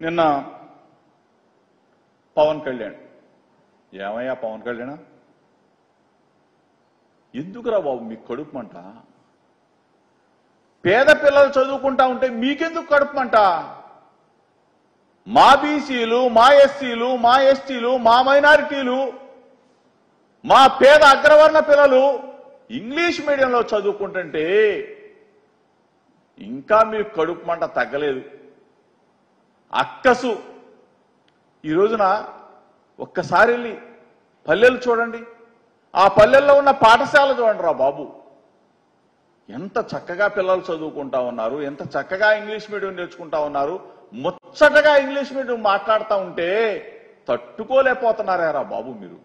నిన్న పవన్ కళ్యాణ్ ఏమయ్యా పవన్ కళ్యాణ్ ఎందుకురా బాబు మీకు కడుపు మంట పేద పిల్లలు చదువుకుంటా ఉంటే మీకెందుకు కడుపు మంట మా బీసీలు మా ఎస్సీలు మా ఎస్టీలు మా మైనారిటీలు మా పేద అగ్రవర్ణ పిల్లలు ఇంగ్లీష్ మీడియంలో చదువుకుంటుంటే ఇంకా మీకు కడుపు మంట తగ్గలేదు అక్కసు ఈ రోజున ఒక్కసారి వెళ్ళి పల్లెలు చూడండి ఆ పల్లెల్లో ఉన్న పాఠశాల చూడండి రా బాబు ఎంత చక్కగా పిల్లలు చదువుకుంటా ఉన్నారు ఎంత చక్కగా ఇంగ్లీష్ మీడియం నేర్చుకుంటా ఉన్నారు ముచ్చటగా ఇంగ్లీష్ మీడియం మాట్లాడుతూ ఉంటే తట్టుకోలేకపోతున్నారా బాబు మీరు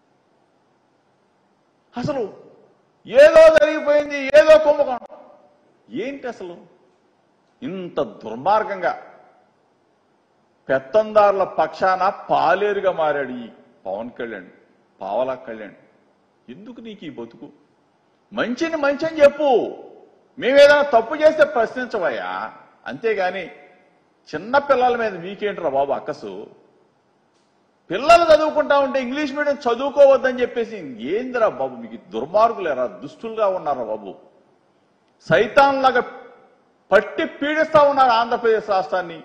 అసలు ఏదో జరిగిపోయింది ఏదో కుంభకోణం ఏంటి అసలు ఇంత దుర్మార్గంగా పెత్తందారుల పక్షాన పాలేరుగా మారాడు ఈ పవన్ కళ్యాణ్ పావలా కళ్యాణ్ ఎందుకు నీకు ఈ బతుకు మంచిని మంచి అని చెప్పు మేమేదైనా తప్పు చేస్తే ప్రశ్నించవయ్యా అంతేగాని చిన్న పిల్లల మీద మీకేంట్రా బాబు అక్కసు పిల్లలు చదువుకుంటా ఉంటే ఇంగ్లీష్ మీడియం చదువుకోవద్దని చెప్పేసి ఏందిరా బాబు మీకు దుర్మార్గులేరా దుస్తులుగా ఉన్నారా బాబు సైతాన్లాగా పట్టి పీడిస్తా ఉన్నారు ఆంధ్రప్రదేశ్ రాష్ట్రాన్ని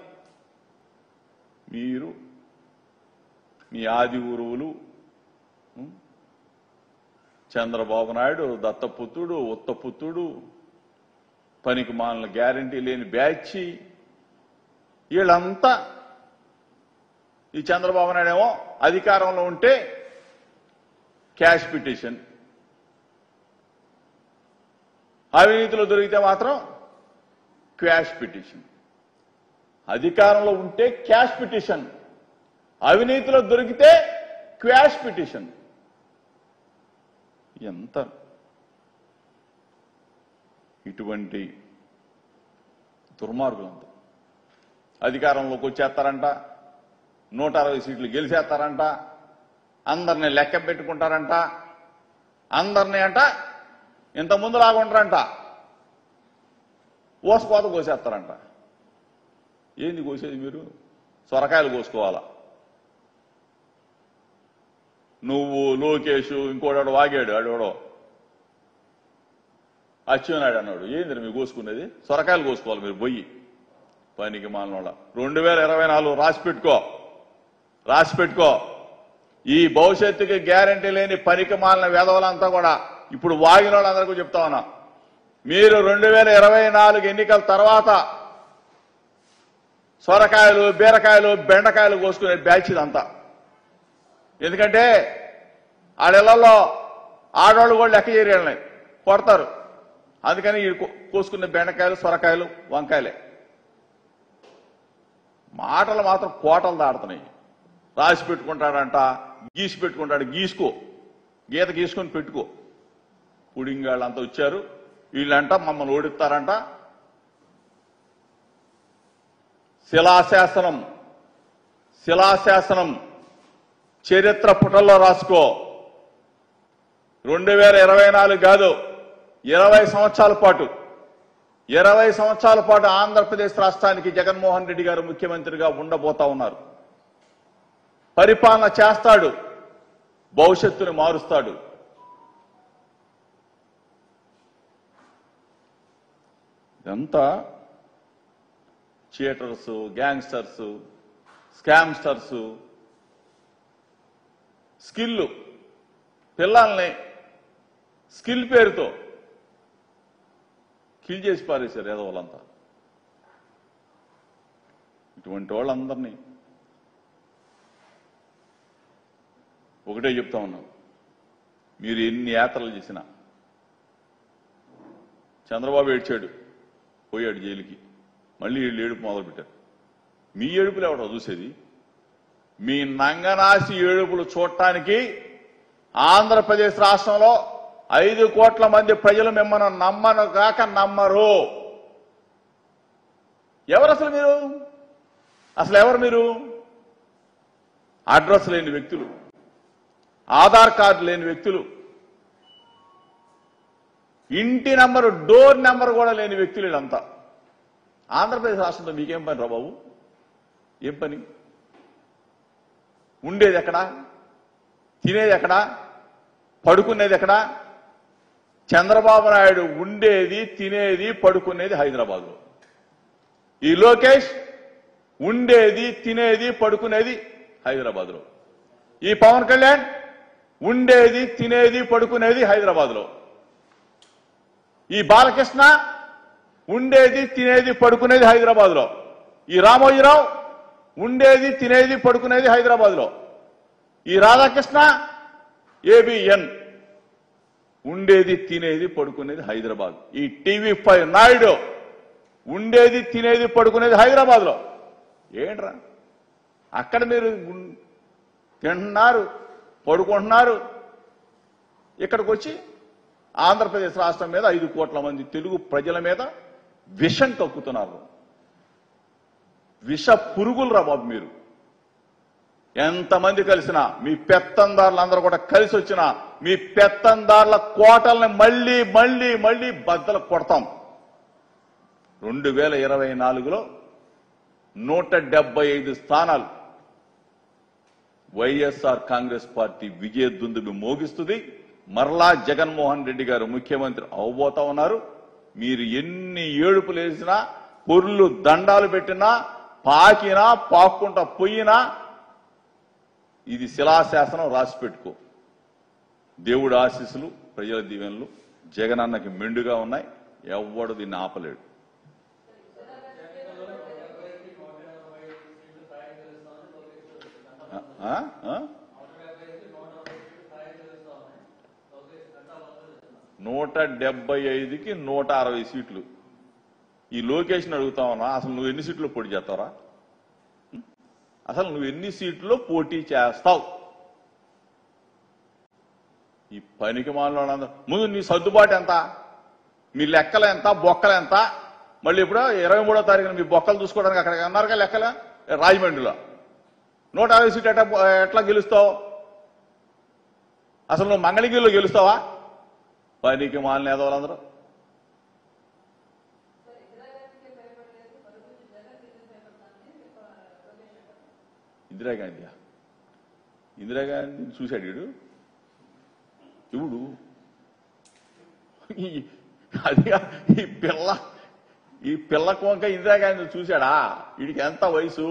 మీరు మీ ఆది గురువులు ఉం? చంద్రబాబు నాయుడు దత్తపుత్రుడు ఉత్తపుత్రుడు పనికి మాలిన గ్యారంటీ లేని బ్యాచ్ వీళ్ళంతా ఈ చంద్రబాబు నాయుడు ఏమో అధికారంలో ఉంటే క్యాష్ పిటిషన్ అవినీతిలో దొరికితే మాత్రం క్వాష్ పిటిషన్ అధికారంలో ఉంటే క్యాష్ పిటిషన్ అవినీతిలో దొరికితే క్వాష్ పిటిషన్ ఎంత ఇటువంటి దుర్మార్గులంత అధికారంలోకి వచ్చేస్తారంట నూట అరవై సీట్లు గెలిచేస్తారంట అందరిని లెక్క పెట్టుకుంటారంట అందరిని అంట ఇంత ముందు లాగుంటారంట ఓసుకోత కోసేస్తారంట ఏంది కోసేది మీరు సొరకాయలు కోసుకోవాలా నువ్వు లోకేష్ ఇంకోడాడు వాగాడు ఆడోడో అచ్చెన్నాడు అన్నాడు ఏంది మీరు కోసుకునేది సొరకాయలు కోసుకోవాలి మీరు పోయి పనికి మాలనోళ్ళ రెండు వేల ఇరవై నాలుగు రాసి పెట్టుకో రాసి పెట్టుకో ఈ భవిష్యత్తుకి గ్యారంటీ లేని పనికి మాలిన వేదవులంతా కూడా ఇప్పుడు వాగిన వాళ్ళందరికీ చెప్తా ఉన్నా మీరు రెండు వేల ఇరవై నాలుగు ఎన్నికల తర్వాత సొరకాయలు బీరకాయలు బెండకాయలు కోసుకునే బ్యాచ్ ఇదంతా ఎందుకంటే ఆడెళ్లలో ఆడవాళ్ళు కూడా లెక్క చేయలేని కొడతారు అందుకని ఈ కో- కోసుకునే బెండకాయలు సొరకాయలు వంకాయలే మాటలు మాత్రం కోటలు దాడుతున్నాయి రాసి పెట్టుకుంటాడంట గీసి పెట్టుకుంటాడు గీసుకో గీత గీసుకొని పెట్టుకో పుడింగాళ్ళంతా వచ్చారు వీళ్ళంట మమ్మల్ని ఓడిస్తారంట శిలాశాసనం శిలాశాసనం చరిత్ర పుటల్లో రాసుకో రెండు వేల ఇరవై నాలుగు కాదు ఇరవై సంవత్సరాల పాటు ఇరవై సంవత్సరాల పాటు ఆంధ్రప్రదేశ్ రాష్ట్రానికి జగన్మోహన్ రెడ్డి గారు ముఖ్యమంత్రిగా ఉండబోతా ఉన్నారు పరిపాలన చేస్తాడు భవిష్యత్తుని మారుస్తాడు ఇదంతా చీటర్స్ గ్యాంగ్స్టర్స్ స్కామ్స్టర్స్ స్కిల్ పిల్లల్ని స్కిల్ పేరుతో కిల్ చేసి పారేశారు ఏదో వాళ్ళంతా ఇటువంటి వాళ్ళందరినీ ఒకటే చెప్తా ఉన్నాం మీరు ఎన్ని యాత్రలు చేసినా చంద్రబాబు ఏడ్చాడు పోయాడు జైలుకి మళ్ళీ వీళ్ళు ఏడుపు మొదలు పెట్టారు మీ ఏడుపులు ఎవడో చూసేది మీ నంగనాసి ఏడుపులు చూడటానికి ఆంధ్రప్రదేశ్ రాష్ట్రంలో ఐదు కోట్ల మంది ప్రజలు మిమ్మల్ని నమ్మను కాక నమ్మరు ఎవరు అసలు మీరు అసలు ఎవరు మీరు అడ్రస్ లేని వ్యక్తులు ఆధార్ కార్డు లేని వ్యక్తులు ఇంటి నంబరు డోర్ నెంబర్ కూడా లేని వ్యక్తులు వీళ్ళంతా ఆంధ్రప్రదేశ్ రాష్ట్రంలో మీకేం పని రా బాబు ఏం పని ఉండేది ఎక్కడా తినేది ఎక్కడా పడుకునేది ఎక్కడా చంద్రబాబు నాయుడు ఉండేది తినేది పడుకునేది హైదరాబాద్లో ఈ లోకేష్ ఉండేది తినేది పడుకునేది హైదరాబాద్లో ఈ పవన్ కళ్యాణ్ ఉండేది తినేది పడుకునేది హైదరాబాద్లో ఈ బాలకృష్ణ ఉండేది తినేది పడుకునేది హైదరాబాద్లో ఈ రామోజీరావు ఉండేది తినేది పడుకునేది హైదరాబాద్లో ఈ రాధాకృష్ణ ఏబిఎన్ ఉండేది తినేది పడుకునేది హైదరాబాద్ ఈ టీవీ ఫైవ్ నాయుడు ఉండేది తినేది పడుకునేది హైదరాబాద్ లో ఏంట్రా అక్కడ మీరు ఉన్- తింటున్నారు పడుకుంటున్నారు ఇక్కడికి వచ్చి ఆంధ్రప్రదేశ్ రాష్ట్రం మీద ఐదు కోట్ల మంది తెలుగు ప్రజల మీద విషం కక్కుతున్నారు విష పురుగులు రా బాబు మీరు ఎంతమంది కలిసినా మీ పెత్తందారులందరూ కూడా కలిసి వచ్చినా మీ పెత్తందారుల కోటల్ని మళ్ళీ మళ్ళీ మళ్ళీ బద్దలు కొడతాం రెండు వేల ఇరవై నాలుగులో నూట డెబ్బై ఐదు స్థానాలు వైఎస్ఆర్ కాంగ్రెస్ పార్టీ విజయ దుందుబి మోగిస్తుంది మరలా జగన్మోహన్ రెడ్డి గారు ముఖ్యమంత్రి అవబోతా ఉన్నారు మీరు ఎన్ని ఏడుపులు వేసినా పొర్లు దండాలు పెట్టినా పాకినా పాక్కుంటా పొయ్యినా ఇది శిలాశాసనం రాసి పెట్టుకో దేవుడు ఆశీస్సులు ప్రజల దీవెనలు జగనన్నకి మెండుగా ఉన్నాయి ఎవ్వడు దీన్ని ఆపలేడు ఆ? ఆ? నూట డెబ్బై ఐదుకి నూట అరవై సీట్లు ఈ లొకేషన్ అడుగుతా ఉన్నా అసలు నువ్వు ఎన్ని సీట్లు పోటీ చేస్తావురా అసలు నువ్వు ఎన్ని సీట్లో పోటీ చేస్తావు ఈ పనికి మాలందరూ ముందు నీ సర్దుబాటు ఎంత మీ లెక్కలు ఎంత బొక్కలు ఎంత మళ్ళీ ఇప్పుడు ఇరవై మూడో తారీఖున మీ బొక్కలు చూసుకోవడానికి అక్కడ అన్నారుగా లెక్కలు రాజమండ్రిలో నూట అరవై సీట్లు ఎట్లా ఎట్లా గెలుస్తావు అసలు నువ్వు మంగళగిరిలో గెలుస్తావా పనికి మాలిన ఎదవాళ్ళందరూ ఇందిరాగాంధీ ఇందిరాగాంధీ చూశాడు వీడు ఇవుడు ఈ అది ఈ పిల్ల ఈ పిల్ల కొంక ఇందిరాగాంధీ చూశాడా వీడికి ఎంత వయసు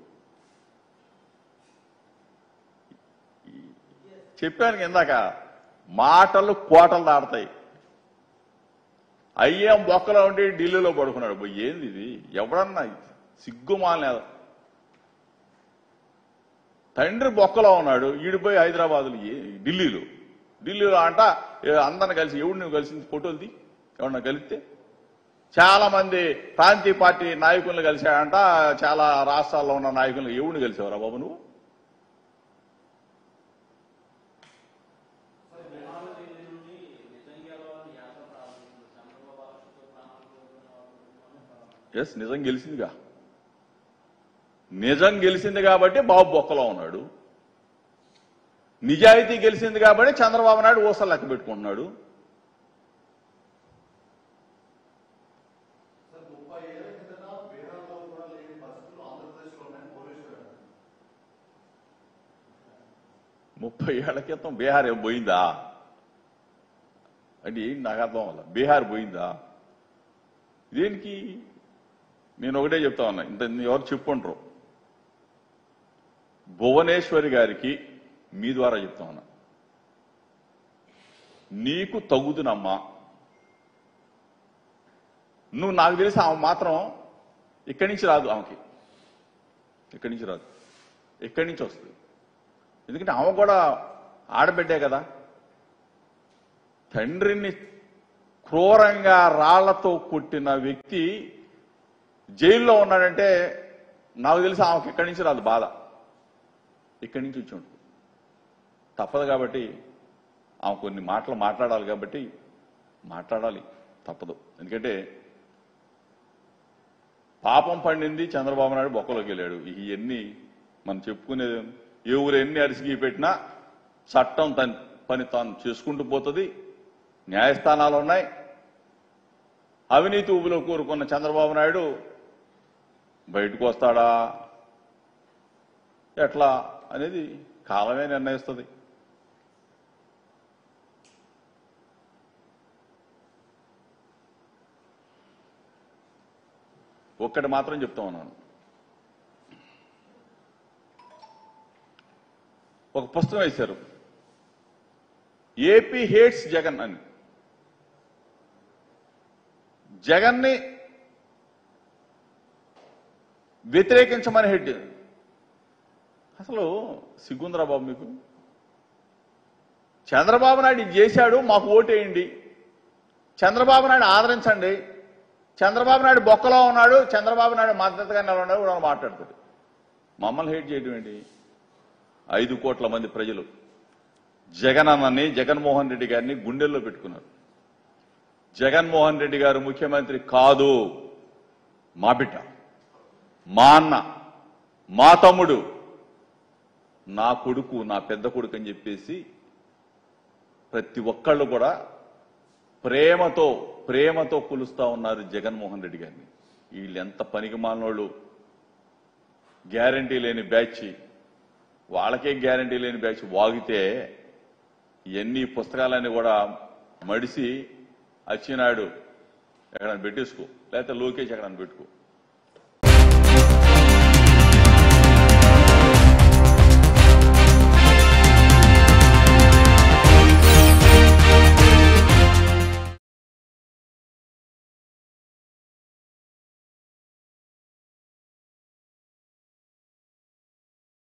చెప్పాను ఇందాక మాటలు కోటలు దాడతాయి అయ్యేం బొక్కలో ఉండి ఢిల్లీలో పడుకున్నాడు పోయి ఏంది ఇది ఎవడన్నా సిగ్గుమాల తండ్రి బొక్కలో ఉన్నాడు ఈడిపోయి హైదరాబాద్లో ఏ- ఢిల్లీలో ఢిల్లీలో అంట ఏ, అందరిని కలిసి ఎవడు నువ్వు కలిసింది ఫోటోలు తీ ఎవరన్నా కలిస్తే చాలా మంది ప్రాంతీయ పార్టీ నాయకులను కలిశాడంట చాలా రాష్ట్రాల్లో ఉన్న నాయకులను ఎవడిని కలిసేవరా బాబు నువ్వు ఎస్ నిజం గెలిచిందిగా నిజం గెలిచింది కాబట్టి బాబు బొక్కలో ఉన్నాడు నిజాయితీ గెలిచింది కాబట్టి చంద్రబాబు నాయుడు ఊసలు లెక్క పెట్టుకుంటున్నాడు ముప్పై ఏళ్ల క్రితం బీహార్ ఏం పోయిందా అంటే ఏంటి నాకు అర్థం వల్ల బీహార్ పోయిందా దేనికి నేను ఒకటే చెప్తా ఉన్నా ఇంత ఎవరు చెప్పుండ్రు భువనేశ్వరి గారికి మీ ద్వారా చెప్తా ఉన్నా నీకు తగుదునమ్మా నువ్వు నాకు తెలిసి ఆమె మాత్రం ఇక్కడి నుంచి రాదు ఆమెకి ఇక్కడి నుంచి రాదు ఎక్కడి నుంచి వస్తుంది ఎందుకంటే ఆమె కూడా ఆడబిడ్డే కదా తండ్రిని క్రూరంగా రాళ్లతో కొట్టిన వ్యక్తి జైల్లో ఉన్నాడంటే నాకు తెలిసి ఆమెకి ఎక్కడి నుంచి రాదు బాధ ఇక్కడి నుంచి వచ్చి ఉంటుంది తప్పదు కాబట్టి ఆమె కొన్ని మాటలు మాట్లాడాలి కాబట్టి మాట్లాడాలి తప్పదు ఎందుకంటే పాపం పండింది చంద్రబాబు నాయుడు బొక్కలోకి వెళ్ళాడు ఇవన్నీ మనం చెప్పుకునేది ఏ ఊరు ఎన్ని అరిసిగి పెట్టినా చట్టం తన పని తాను చేసుకుంటూ పోతుంది న్యాయస్థానాలు ఉన్నాయి అవినీతి ఊబిలో కూరుకున్న చంద్రబాబు నాయుడు బయటకు వస్తాడా ఎట్లా అనేది కాలమే నిర్ణయిస్తుంది ఒక్కటి మాత్రం చెప్తా ఉన్నాను ఒక పుస్తకం వేశారు ఏపీ హేట్స్ జగన్ అని జగన్ని వ్యతిరేకించమని హెడ్ అసలు సిగ్గుందిరా బాబు మీకు చంద్రబాబు నాయుడు ఇది చేశాడు మాకు ఓటేయండి చంద్రబాబు నాయుడు ఆదరించండి చంద్రబాబు నాయుడు బొక్కలో ఉన్నాడు చంద్రబాబు నాయుడు మద్దతుగా నిలబడ్డాడు కూడా మాట్లాడుతుంది మమ్మల్ని హేట్ చేయడం ఏంటి ఐదు కోట్ల మంది ప్రజలు జగన్ అన్నని జగన్మోహన్ రెడ్డి గారిని గుండెల్లో పెట్టుకున్నారు జగన్మోహన్ రెడ్డి గారు ముఖ్యమంత్రి కాదు మా బిడ్డ మా అన్న మా తమ్ముడు నా కొడుకు నా పెద్ద కొడుకు అని చెప్పేసి ప్రతి ఒక్కళ్ళు కూడా ప్రేమతో ప్రేమతో కొలుస్తా ఉన్నారు జగన్మోహన్ రెడ్డి గారిని వీళ్ళు ఎంత పనికి మాలినోళ్ళు గ్యారంటీ లేని బ్యాచ్ వాళ్ళకే గ్యారంటీ లేని బ్యాచ్ వాగితే ఎన్ని పుస్తకాలన్నీ కూడా మడిసి అచ్చినాడు ఎక్కడ పెట్టేసుకో లేకపోతే లోకేష్ ఎక్కడ పెట్టుకో